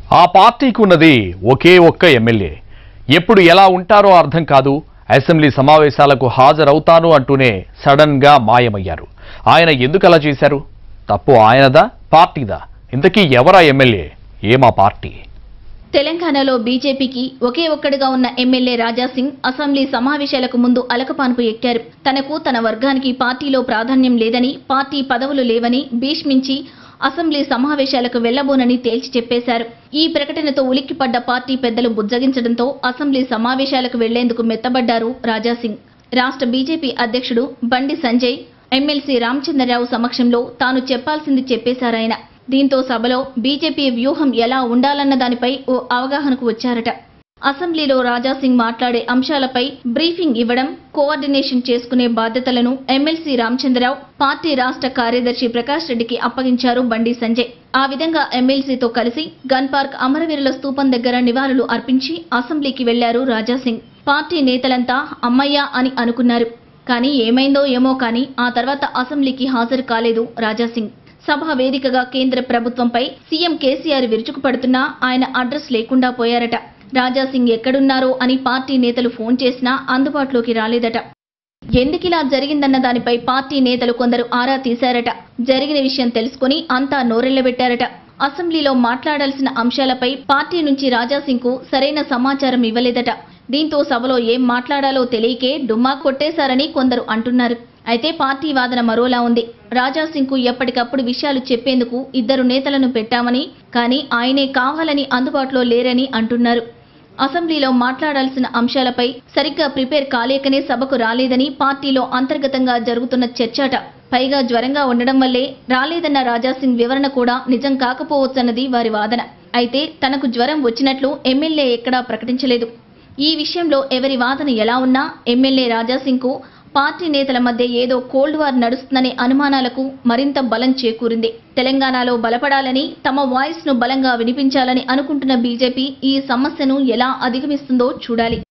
ఆ పార్టీకి ఉన్నది ఒకే ఒక్క ఎమ్మెల్యే ఎప్పుడు ఎలా ఉంటారో అర్థం కాదు అసెంబ్లీ సమావేశాలకు హాజరవుతాను అంటూనే సడన్ గా మాయమయ్యారు ఆయన ఎందుకు అలా చేశారు తప్పు ఆయనదా పార్టీదా ఇంతకీ ఎవరా ఎమ్మెల్యే ఏమా పార్టీ తెలంగాణలో బీజేపీకి ఒకే ఒక్కడిగా ఉన్న ఎమ్మెల్యే రాజాసింగ్ అసెంబ్లీ సమావేశాలకు ముందు అలకపాన్పు ఎక్కారు తనకు తన వర్గానికి పార్టీలో ప్రాధాన్యం లేదని పార్టీ పదవులు లేవని భీష్మించి అసెంబ్లీ సమావేశాలకు వెళ్లబోనని తేల్చి చెప్పేశారు ఈ ప్రకటనతో ఉలిక్కిపడ్డ పార్టీ పెద్దలు బుజ్జగించడంతో అసెంబ్లీ సమావేశాలకు వెళ్లేందుకు మెత్తబడ్డారు రాజాసింగ్ రాష్ట్ర బీజేపీ అధ్యక్షుడు బండి సంజయ్ ఎమ్మెల్సీ రామచంద్రరావు సమక్షంలో తాను చెప్పాల్సింది చెప్పేశారాయన దీంతో సభలో బీజేపీ వ్యూహం ఎలా ఉండాలన్న దానిపై ఓ అవగాహనకు వచ్చారట అసెంబ్లీలో రాజాసింగ్ మాట్లాడే అంశాలపై బ్రీఫింగ్ ఇవ్వడం కోఆర్డినేషన్ చేసుకునే బాధ్యతలను ఎమ్మెల్సీ రామచంద్రరావు పార్టీ రాష్ట్ర కార్యదర్శి ప్రకాష్ రెడ్డికి అప్పగించారు బండి సంజయ్ ఆ విధంగా ఎమ్మెల్సీతో కలిసి గన్ పార్క్ అమరవీరుల స్తూపం దగ్గర నివాళులు అర్పించి అసెంబ్లీకి వెళ్లారు రాజాసింగ్ పార్టీ నేతలంతా అమ్మయ్య అని అనుకున్నారు కానీ ఏమైందో ఏమో కానీ ఆ తర్వాత అసెంబ్లీకి హాజరు కాలేదు రాజాసింగ్ సభ వేదికగా కేంద్ర ప్రభుత్వంపై సీఎం కేసీఆర్ విరుచుకుపడుతున్నా ఆయన అడ్రస్ లేకుండా పోయారట రాజాసింగ్ ఎక్కడున్నారో అని పార్టీ నేతలు ఫోన్ చేసినా అందుబాటులోకి రాలేదట ఎందుకిలా జరిగిందన్న దానిపై పార్టీ నేతలు కొందరు ఆరా తీశారట జరిగిన విషయం తెలుసుకుని అంతా నోరెళ్లబెట్టారట అసెంబ్లీలో మాట్లాడాల్సిన అంశాలపై పార్టీ నుంచి రాజాసింగ్ కు సరైన సమాచారం ఇవ్వలేదట దీంతో సభలో ఏం మాట్లాడాలో తెలియకే డుమ్మా కొట్టేశారని కొందరు అంటున్నారు అయితే పార్టీ వాదన మరోలా ఉంది రాజాసింగ్ కు ఎప్పటికప్పుడు విషయాలు చెప్పేందుకు ఇద్దరు నేతలను పెట్టామని కానీ ఆయనే కావాలని అందుబాటులో లేరని అంటున్నారు అసెంబ్లీలో మాట్లాడాల్సిన అంశాలపై సరిగ్గా ప్రిపేర్ కాలేకనే సభకు రాలేదని పార్టీలో అంతర్గతంగా జరుగుతున్న చర్చాట పైగా జ్వరంగా ఉండడం వల్లే రాలేదన్న రాజాసింగ్ వివరణ కూడా నిజం కాకపోవచ్చన్నది వారి వాదన అయితే తనకు జ్వరం వచ్చినట్లు ఎమ్మెల్యే ఎక్కడా ప్రకటించలేదు ఈ విషయంలో ఎవరి వాదన ఎలా ఉన్నా ఎమ్మెల్యే రాజాసింగ్ కు పార్టీ నేతల మధ్య ఏదో కోల్డ్ వార్ నడుస్తుందనే అనుమానాలకు మరింత బలం చేకూరింది తెలంగాణలో బలపడాలని తమ వాయిస్ ను బలంగా వినిపించాలని అనుకుంటున్న బీజేపీ ఈ సమస్యను ఎలా అధిగమిస్తుందో చూడాలి